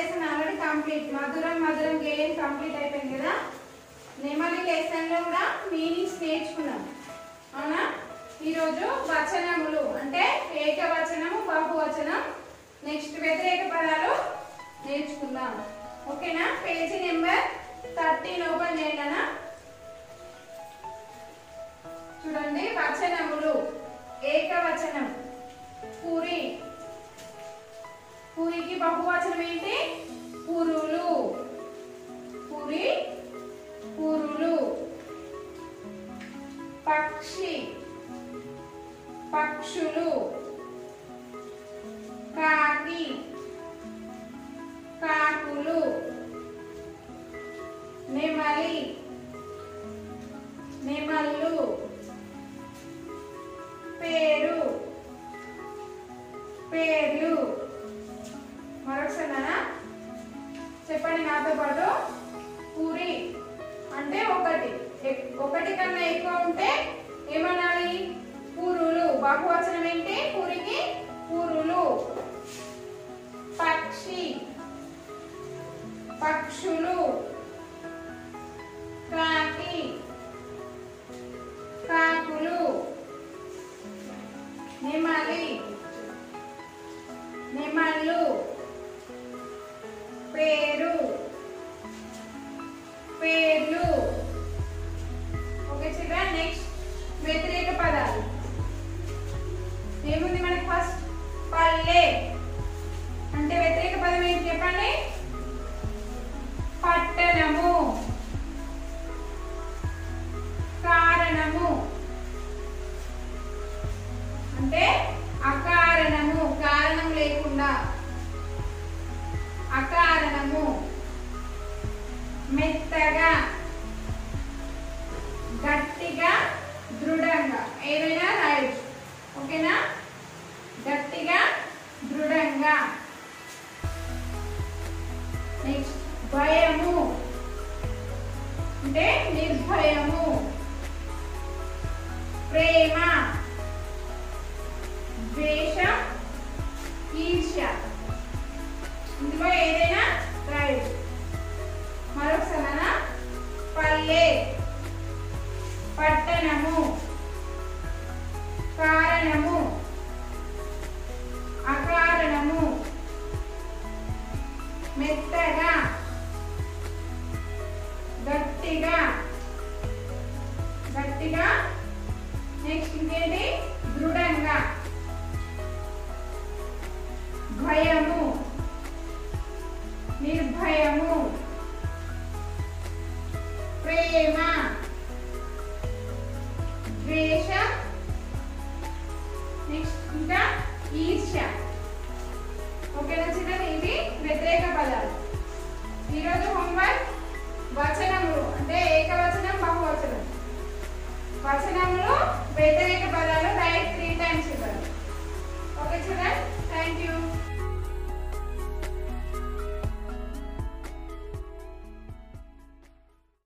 lesson already complete మధురం మధురం గేయం కంప్లీట్ అయిపోయింది కదా నెమలి లెసన్ లో కూడా మీనింగ్స్ నేర్చుకున్నాం అవునా ఈరోజు వచనములు అంటే ఏకవచనము బహువచనం నెక్స్ట్ వ్యతిరేక పదాలు నేర్చుకుందాం ఓకేనా పేజీ నెంబర్ థర్టీన్ ఓపెన్ చేయండి చూడండి వచనములు ఏకవచనం పూరి పూరికి బహువచనం ఏంటి పురులు పురి పురులు పక్షి పక్షులు కాకి కాకులు నెమలి నెమళ్ళు పేరు పేర్లు మరొకసారి చెప్పండి నాతో పాటు పూరి అంటే ఒకటి ఎక్- ఒకటి కన్నా ఎక్కువ ఉంటే ఏమనాలి పూరులు బహువచనం ఏంటి పూరికి పూరులు పక్షి పక్షులు కాకి కాకులు నెమలి నెమళ్ళు పేరు పేర్లు ఓకే చిల్డ్రన్ నెక్స్ట్ వ్యతిరేక పదాలు ఏముంది మనకి ఫస్ట్ పల్లె అంటే వ్యతిరేక పదం ఏంటి చెప్పండి పట్టణము కారణము అంటే అకారణము కారణం లేకుండా అకారణము మెత్తగా గట్టిగా దృఢంగా ఏదైనా రాయొచ్చు ఓకేనా గట్టిగా దృఢంగా నెక్స్ట్ భయము అంటే నిర్భయము ప్రేమ ద్వేషం ఈర్ష్య ఇందులో ఏదైనా రాయొచ్చు మరొకసారి పల్లె పట్టణము కారణము అకారణము మెత్తగా గట్టిగా గట్టిగా నెక్స్ట్ ఇంకేంటి దృఢంగా భయము నిర్భయము ప్రేమ ద్వేషం నెక్స్ట్ ఇంకా ఈర్ష్య ఓకేనా చిన్నది ఇవి వ్యతిరేక పదాలు ఈరోజు హోంవర్క్ వచనములు అంటే ఏకవచనం బహువచనం వచనములు వ్యతిరేక పదాలు రైట్ త్రీ టైమ్స్ ఇవ్వాలి ఓకే చిల్డ్రన్ థ్యాంక్ యూ